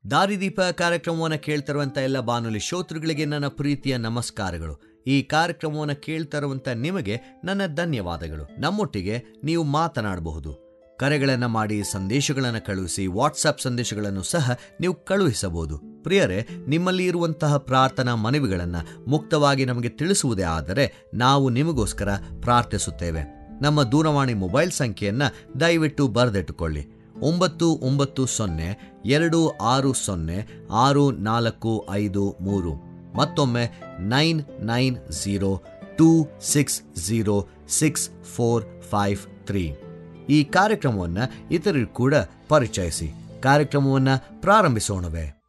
ದಾರಿದೀಪ ಕಾರ್ಯಕ್ರಮವನ್ನು ಕೇಳ್ತಿರುವಂಥ ಎಲ್ಲ ಬಾನುಲಿ ಶ್ರೋತೃಗಳಿಗೆ ನನ್ನ ಪ್ರೀತಿಯ ನಮಸ್ಕಾರಗಳು ಈ ಕಾರ್ಯಕ್ರಮವನ್ನು ಕೇಳ್ತಿರುವಂಥ ನಿಮಗೆ ನನ್ನ ಧನ್ಯವಾದಗಳು ನಮ್ಮೊಟ್ಟಿಗೆ ನೀವು ಮಾತನಾಡಬಹುದು ಕರೆಗಳನ್ನು ಮಾಡಿ ಸಂದೇಶಗಳನ್ನು ಕಳುಹಿಸಿ ವಾಟ್ಸಪ್ ಸಂದೇಶಗಳನ್ನು ಸಹ ನೀವು ಕಳುಹಿಸಬಹುದು ಪ್ರಿಯರೇ ನಿಮ್ಮಲ್ಲಿ ಇರುವಂತಹ ಪ್ರಾರ್ಥನಾ ಮನವಿಗಳನ್ನು ಮುಕ್ತವಾಗಿ ನಮಗೆ ತಿಳಿಸುವುದೇ ಆದರೆ ನಾವು ನಿಮಗೋಸ್ಕರ ಪ್ರಾರ್ಥಿಸುತ್ತೇವೆ ನಮ್ಮ ದೂರವಾಣಿ ಮೊಬೈಲ್ ಸಂಖ್ಯೆಯನ್ನು ದಯವಿಟ್ಟು ಬರೆದಿಟ್ಟುಕೊಳ್ಳಿ ಒಂಬತ್ತು ಒಂಬತ್ತು ಸೊನ್ನೆ ಎರಡು ಆರು ಸೊನ್ನೆ ಆರು ನಾಲ್ಕು ಐದು ಮೂರು ಮತ್ತೊಮ್ಮೆ nine nine zero two six zero six four five three ಈ ಕಾರ್ಯಕ್ರಮವನ್ನು ಇತರರಿಗೂ ಕೂಡ ಪರಿಚಯಿಸಿ ಕಾರ್ಯಕ್ರಮವನ್ನು ಪ್ರಾರಂಭಿಸೋಣವೇ